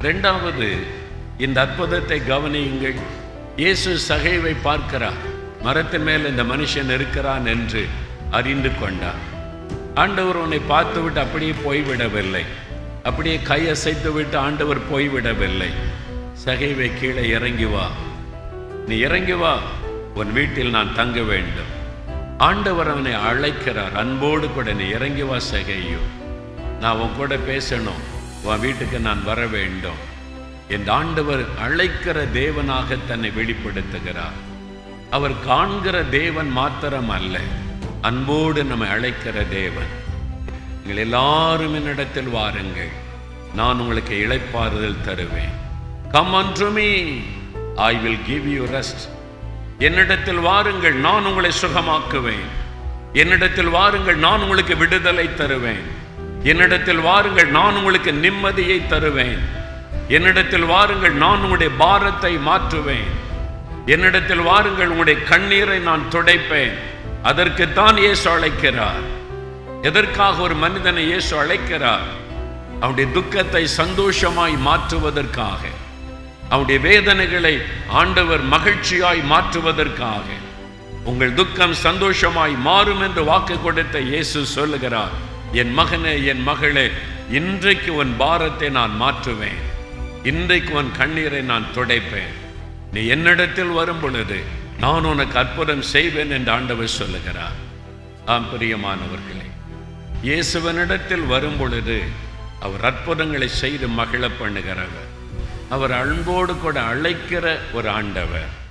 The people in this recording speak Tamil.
ரெண்டாவது இந்த அற்புதத்தை கவனியுங்கள் இயேசு சகைவை பார்க்கிறார் மரத்தின் மேல் இந்த மனுஷன் இருக்கிறான் என்று அறிந்து கொண்டார் ஆண்டவர் உன்னை பார்த்துவிட்டு அப்படியே போய்விடவில்லை அப்படியே கை அசைத்து விட்டு ஆண்டவர் போய்விடவில்லை சகைவை கீழே இறங்கி வா நீ இறங்கி வா உன் வீட்டில் நான் தங்க வேண்டும் ஆண்டவர் அவனை அழைக்கிறார் அன்போடு கூட நீ இறங்கி வா சகையோ நான் உன் கூட பேசணும் உன் வீட்டுக்கு நான் வர வேண்டும் என் ஆண்டவர் அழைக்கிற தேவனாக தன்னை வெளிப்படுத்துகிறார் அவர் காண்கிற தேவன் மாத்திரம் அல்ல அன்போடு நம்மை அழைக்கிற தேவன் நீங்கள் எல்லாரும் என்னிடத்தில் வாருங்கள் நான் உங்களுக்கு இளைப்பாறுதல் தருவேன் come unto me I will give you rest என்னிடத்தில் வாருங்கள் நான் உங்களை சுகமாக்குவேன் என்னிடத்தில் வாருங்கள் நான் உங்களுக்கு விடுதலை தருவேன் என்னிடத்தில் வாருங்கள் நான் உங்களுக்கு நிம்மதியை தருவேன் என்னிடத்தில் வாருங்கள் நான் உங்களுடைய பாரத்தை மாற்றுவேன் என்னிடத்தில் வாருங்கள் உங்களுடைய கண்ணீரை நான் துடைப்பேன் அதற்குத்தான் இயேசு அழைக்கிறார் எதற்காக ஒரு மனிதனை இயேசு அழைக்கிறார் அவனுடைய துக்கத்தை சந்தோஷமாய் மாற்றுவதற்காக அவனுடைய வேதனைகளை ஆண்டவர் மகிழ்ச்சியாய் மாற்றுவதற்காக உங்கள் துக்கம் சந்தோஷமாய் மாறும் என்று வாக்கு கொடுத்த இயேசு சொல்லுகிறார் என் மகனே என் மகளே இன்றைக்கு உன் பாரத்தை நான் மாற்றுவேன் இன்றைக்கு உன் கண்ணீரை நான் துடைப்பேன் நீ என்னிடத்தில் வரும் பொழுது நான் உனக்கு அற்புதம் செய்வேன் என்று ஆண்டவர் சொல்லுகிறார் ஆம் பிரியமானவர்களே இயேசுவனிடத்தில் வரும் பொழுது அவர் அற்புதங்களை செய்து மகிழ பண்ணுகிறவர் அவர் அன்போடு கூட அழைக்கிற ஒரு ஆண்டவர்